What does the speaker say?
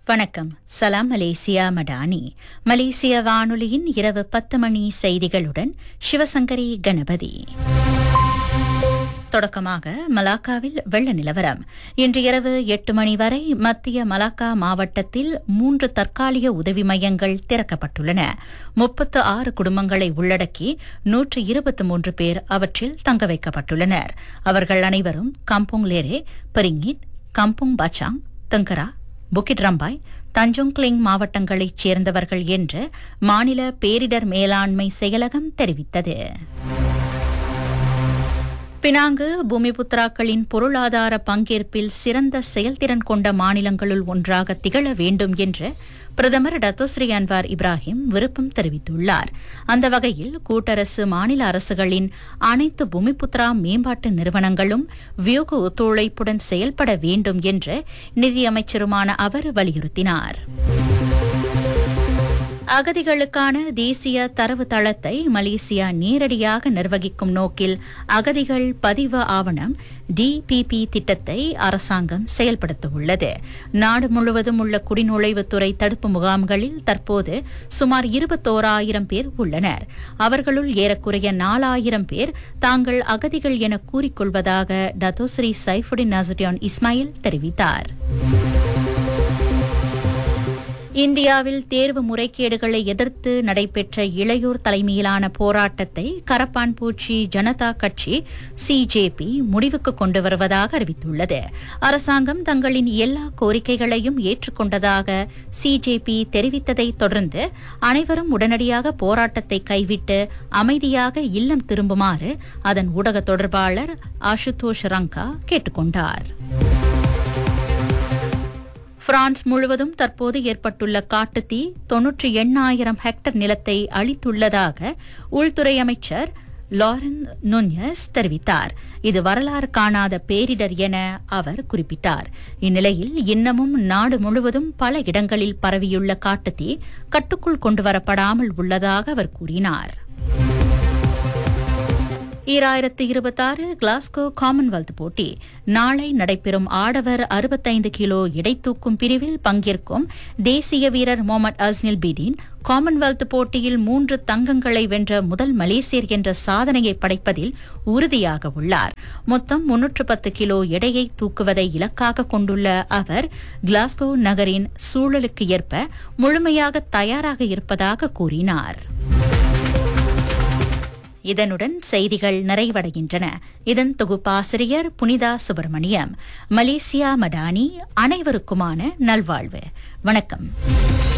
வணக்கம் சலாம் மலேசியா மடானி மலேசிய வானொலியின் இரவு பத்து மணி செய்திகளுடன் சிவசங்கரி கணபதி தொடக்கமாக மலாக்காவில் வெள்ள நிலவரம் இன்று இரவு எட்டு மணி வரை மத்திய மலாக்கா மாவட்டத்தில் மூன்று தற்காலிக உதவி மையங்கள் திறக்கப்பட்டுள்ளன முப்பத்து ஆறு குடும்பங்களை உள்ளடக்கி நூற்று இருபத்தி மூன்று பேர் அவற்றில் தங்க வைக்கப்பட்டுள்ளனர் அவர்கள் அனைவரும் Kampung Lereh Peringgit Kampung Bachang தங்கரா புக்கிட் ரம்பாய் தஞ்சோங் கிளிங் மாவட்டங்களைச் சேர்ந்தவர்கள் என்று மாநில பேரிடர் மேலாண்மை செயலகம் தெரிவித்தது பினாங்கு பூமிபுத்ராக்களின் பொருளாதார பங்கேற்பில் சிறந்த செயல்திறன் கொண்ட மாநிலங்களுள் ஒன்றாக திகழ வேண்டும் என்று பிரதமர் டத்தோஸ்ரீ அன்வார் இப்ராஹிம் விருப்பம் தெரிவித்துள்ளார் அந்த வகையில் கூட்டரசு மாநில அரசுகளின் அனைத்து பூமிபுத்ரா மேம்பாட்டு நிறுவனங்களும் வியூக ஒத்துழைப்புடன் செயல்பட வேண்டும் என்று நிதியமைச்சருமான அவர் வலியுறுத்தினார் அகதிகளுக்கான தேசிய தரவு தளத்தை மலேசியா நேரடியாக நிர்வகிக்கும் நோக்கில் அகதிகள் பதிவு ஆவணம் டிபிபி திட்டத்தை அரசாங்கம் செயல்படுத்தவுள்ளது நாடு முழுவதும் உள்ள குடிநுழைவுத்துறை தடுப்பு முகாம்களில் தற்போது சுமார் இருபத்தோராயிரம் பேர் உள்ளனர் அவர்களுள் ஏறக்குறைய நாலாயிரம் பேர் தாங்கள் அகதிகள் என கூறிக்கொள்வதாக டத்தோஸ்ரீ சைஃபுடின் நசுடியான் இஸ்மாயில் தெரிவித்தார் இந்தியாவில் தேர்வு முறைகேடுகளை எதிர்த்து நடைபெற்ற இளையோர் தலைமையிலான போராட்டத்தை கரப்பான்பூச்சி ஜனதா கட்சி சிஜேபி முடிவுக்கு கொண்டு வருவதாக அறிவித்துள்ளது அரசாங்கம் தங்களின் எல்லா கோரிக்கைகளையும் ஏற்றுக்கொண்டதாக சிஜேபி தெரிவித்ததை தொடர்ந்து அனைவரும் உடனடியாக போராட்டத்தை கைவிட்டு அமைதியாக இல்லம் திரும்புமாறு அதன் ஊடக தொடர்பாளர் ஆசுதோஷ் ரங்கா கேட்டுக்கொண்டார் பிரான்ஸ் முழுவதும் தற்போது ஏற்பட்டுள்ள காட்டுத்தீ தொன்னூற்றி எண்ணாயிரம் ஹெக்டர் நிலத்தை அளித்துள்ளதாக உள்துறை அமைச்சர் லாரன் நுன்யஸ் தெரிவித்தார் இது வரலாறு காணாத பேரிடர் என அவர் குறிப்பிட்டார் இந்நிலையில் இன்னமும் நாடு முழுவதும் பல இடங்களில் பரவியுள்ள காட்டுத்தீ கட்டுக்குள் கொண்டுவரப்படாமல் உள்ளதாக அவர் கூறினார் ஈராயிரத்து இருபத்தாறு கிளாஸ்கோ காமன்வெல்த் போட்டி நாளை நடைபெறும் ஆடவர் அறுபத்தைந்து கிலோ எடைத்தூக்கும் பிரிவில் பங்கேற்கும் தேசிய வீரர் முகமது அஸ்னில் பீடின் காமன்வெல்த் போட்டியில் மூன்று தங்கங்களை வென்ற முதல் மலேசியர் என்ற சாதனையை படைப்பதில் உறுதியாக உள்ளார் மொத்தம் முன்னூற்று பத்து கிலோ எடையை தூக்குவதை இலக்காக கொண்டுள்ள அவர் கிளாஸ்கோ நகரின் சூழலுக்கு ஏற்ப முழுமையாக தயாராக இருப்பதாக கூறினார் இதனுடன் செய்திகள் நிறைவடைகின்றன இதன் தொகுப்பாசிரியர் புனிதா சுப்பிரமணியம் மலேசியா மடானி அனைவருக்குமான நல்வாழ்வு வணக்கம்